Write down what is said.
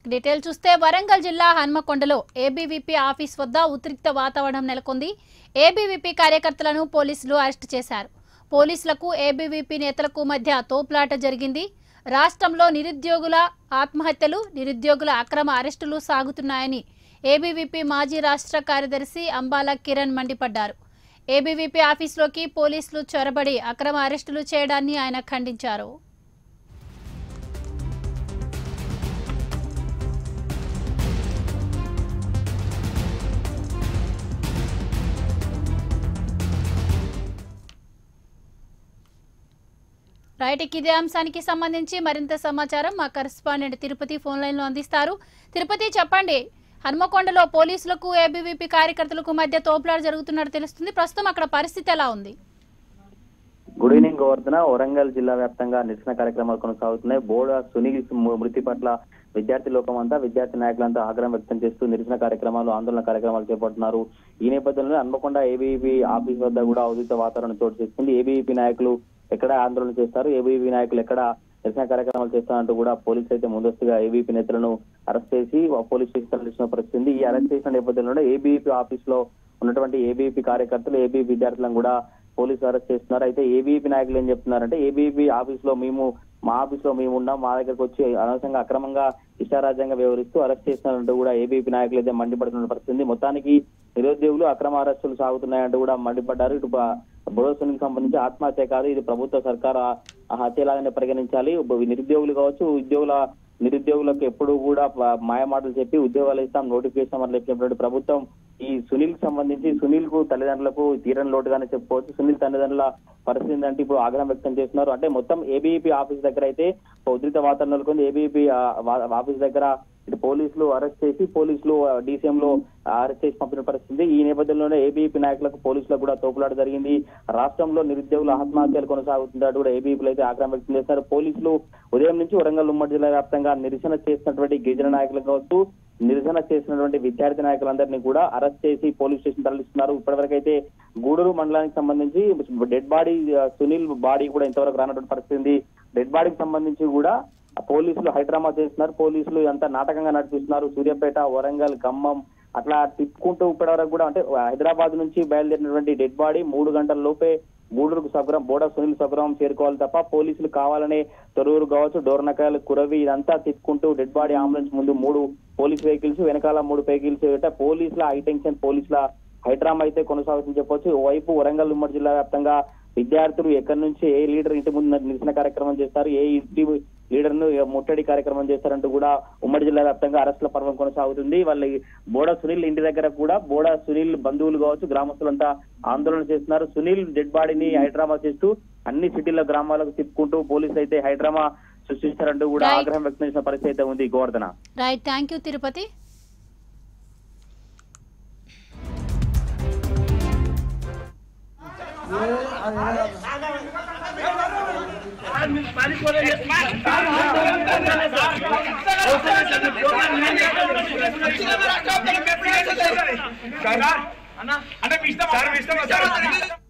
Detail చూస్తే వరంగల్ జిల్లా హన్మకొండలో ABVP office వద్ద ఉద్రిక్త వాతావరణం నెలకొంది ఏబీవీపీ కార్యకర్తలను పోలీసులు అరెస్టు చేశారు పోలీసులకు ఏబీవీపీ నేతలకు మధ్య తోపులాట జరిగింది రాష్ట్రంలో నిరుద్యోగుల ఆత్మహత్యలు నిరుద్యోగుల అక్రమ అరెస్టులు సాగుతున్నాయని ఏబీవీపీ మాజీ రాష్ట్ర కార్యదర్శి అంబాల కిరణ్ మండిపడ్డారు ఏబీవీపీ ఆఫీసులోకి పోలీసులు చొరబడి అక్రమ అరెస్టులు చేయడాన్ని ఆయన ఖండించారు రైట్ ఇక ఇదే అంశానికి సంబంధించి మరింత సమాచారం మా కరెస్పాండెంట్ తిరుపతి ఫోన్ లైన్లో అందిస్తారు తిరుపతి చెప్పండి హన్మకొండలో పోలీసులకు ఏబీవీపీ కార్యకర్తలకు మధ్య తోపులాట జరుగుతున్నట్టు తెలుస్తుంది ప్రస్తుతం అక్కడ పరిస్థితి ఎలా ఉంది గుడ్ ఈవినింగ్ గోవర్ధన వరంగల్ జిల్లా వ్యాప్తంగా నిరసన కార్యక్రమాలు కొనసాగుతున్నాయి బోర్డు సునీల్ ము- మృతి పట్ల విద్యార్థి లోకం అంతా విద్యార్థి నాయకులంతా ఆగ్రహం వ్యక్తం చేస్తూ నిరసన కార్యక్రమాలు ఆందోళన కార్యక్రమాలు చేపడుతున్నారు ఈ నేపథ్యంలో హన్మకొండ ఏబీవీపీ ఆఫీస్ వద్ద కూడా ఉదిత వాతావరణం చోటు చేసుకుంది ఏబీవీపీ నాయకులు ఎక్కడ ఆందోళన చేస్తారు ఏబీవీ నాయకులు ఎక్కడ నిరసన కార్యక్రమాలు చేస్తారంటూ కూడా పోలీసులు అయితే ముందస్తుగా ఏబీపీ నేతలను అరెస్ట్ చేసి పోలీస్ స్టేషన్ తరలించిన పరిస్థితి ఉంది. ఈ అరెస్ట్ చేసిన నేపథ్యంలో ఏబీవీపీ ఆఫీస్ లో ఉన్నటువంటి ఏబీవీపీ కార్యకర్తలు ఏబీవీ విద్యార్థులను కూడా పోలీసులు అరెస్ట్ చేస్తున్నారు అయితే ఏబీవీపీ నాయకులు ఏం చెప్తున్నారంటే ఏబీవీపీ ఆఫీస్ లో మేము మా ఆఫీస్ లో మేము ఉన్నాం మా దగ్గరకు వచ్చి అనవసరంగా అక్రమంగా ఇష్టారాజ్యంగా వ్యవహరిస్తూ అరెస్ట్ చేస్తున్నారంటూ కూడా ఏబీపీ నాయకులు అయితే మండిపడుతున్న పరిస్థితి ఉంది. మొత్తానికి నిరుద్యోగులు అక్రమ అరెస్టులు సాగుతున్నాయంటూ కూడా మండిపడ్డారు ఇటు బ- బొడోసునికి సంబంధించి ఆత్మహత్య కాదు ఇది ప్రభుత్వ సర్కార్ హత్యలాగానే పరిగణించాలి ఉబ- నిరుద్యోగులు కావచ్చు ఉద్యోగుల నిరుద్యోగులకు ఎప్పుడు కూడా ప- మాయ మాటలు చెప్పి ఉద్యోగాలు ఇస్తాం నోటిఫికేషన్ అని చెప్పినటువంటి ప్రభుత్వం ఈ సునీల్ కి సంబంధించి సునీల్ కు తల్లిదండ్రులకు తీరని లోటుగానే చెప్పుకోవచ్చు సునీల్ తల్లిదండ్రుల పరిస్థితి ఏంటంటే ఇప్పుడు ఆగ్రహం వ్యక్తం చేస్తున్నారు అంటే మొత్తం ఏబీఈపీ ఆఫీస్ దగ్గర అయితే ఒక ఉద్రిక్త వాతావరణం నెలకొంది ఏబీఈపీ ఆఫీస్ దగ్గర ఇటు పోలీసులు అరెస్ట్ చేసి పోలీసులు డీసీఎం లో అరెస్ట్ చేసి పంపిన పరిస్థితి ఈ నేపథ్యంలోనే ఏబీఈపీ నాయకులకు పోలీసులకు కూడా తోపులాట జరిగింది రాష్ట్రంలో నిరుద్యోగుల ఆత్మహత్యలు కొనసాగుతున్నట్టు కూడా ఏబీఈపీలు అయితే ఆగ్రహం వ్యక్తం చేస్తారు పోలీసులు ఉదయం నుంచి వరంగల్ ఉమ్మడి జిల్లా వ్యాప్తంగా నిరసన చేసినటువంటి గిరిజన నాయకులు కావచ్చు నిరసన చేసినటువంటి విద్యార్థి నాయకులందరినీ కూడా అరెస్ట్ చేసి పోలీస్ స్టేషన్ తరలిస్తున్నారు ఇప్పటివరకు అయితే గూడూరు మండలానికి సంబంధించి డెడ్ బాడీ సునీల్ బాడీ కూడా ఇంతవరకు రానటువంటి పరిస్థితి ఉంది డెడ్ బాడీకి సంబంధించి కూడా పోలీసులు హైడ్రామా చేస్తున్నారు పోలీసులు ఎంత నాటకంగా నడిపిస్తున్నారు సూర్యాపేట వరంగల్ ఖమ్మం అట్లా తిప్పుకుంటూ ఇప్పటివరకు కూడా అంటే హైదరాబాద్ నుంచి బయలుదేరినటువంటి డెడ్ బాడీ మూడు గంటల లోపే గూడూరుకు సగ్రం బోడా సునీల్ సగ్రం చేరుకోవాలి తప్ప పోలీసులు కావాలనే తొరూరు కావచ్చు డోర్నకాయలు కురవి ఇదంతా తిప్పుకుంటూ డెడ్ బాడీ అంబులెన్స్ ముందు మూడు పోలీస్ వెహికల్స్ వెనకాల మూడు వెహికల్స్ అంటే పోలీసుల హైటెన్షన్ పోలీసుల హైడ్రామా అయితే కొనసాగుతుందని చెప్పొచ్చు ఓవైపు వరంగల్ ఉమ్మడి జిల్లా వ్యాప్తంగా విద్యార్థులు ఎక్కడి నుంచి ఏ లీడర్ ఇంటి ముందు నిరసన కార్యక్రమం చేస్తారు ఏ ఇంటి లీడర్ ను ముట్టడి కార్యక్రమం చేస్తారంటూ కూడా ఉమ్మడి జిల్లా వ్యాప్తంగా అరెస్టుల పర్వం కొనసాగుతుంది వాళ్ళ బోడా సునీల్ ఇంటి దగ్గర కూడా బోడా సునీల్ బంధువులు కావచ్చు గ్రామస్తులంతా ఆందోళన చేస్తున్నారు సునీల్ డెడ్ బాడీని హైడ్రామా చేస్తూ అన్ని సిటీల గ్రామాలకు తిప్పుకుంటూ పోలీసులు అయితే హైడ్రామా సృష్టిస్తారంటూ కూడా Right. ఆగ్రహం వ్యక్తం చేసిన పరిస్థితి అయితే ఉంది Govardhana right thank you Tirupati అంటే మీ ఇష్టం సార్ మీ ఇష్టం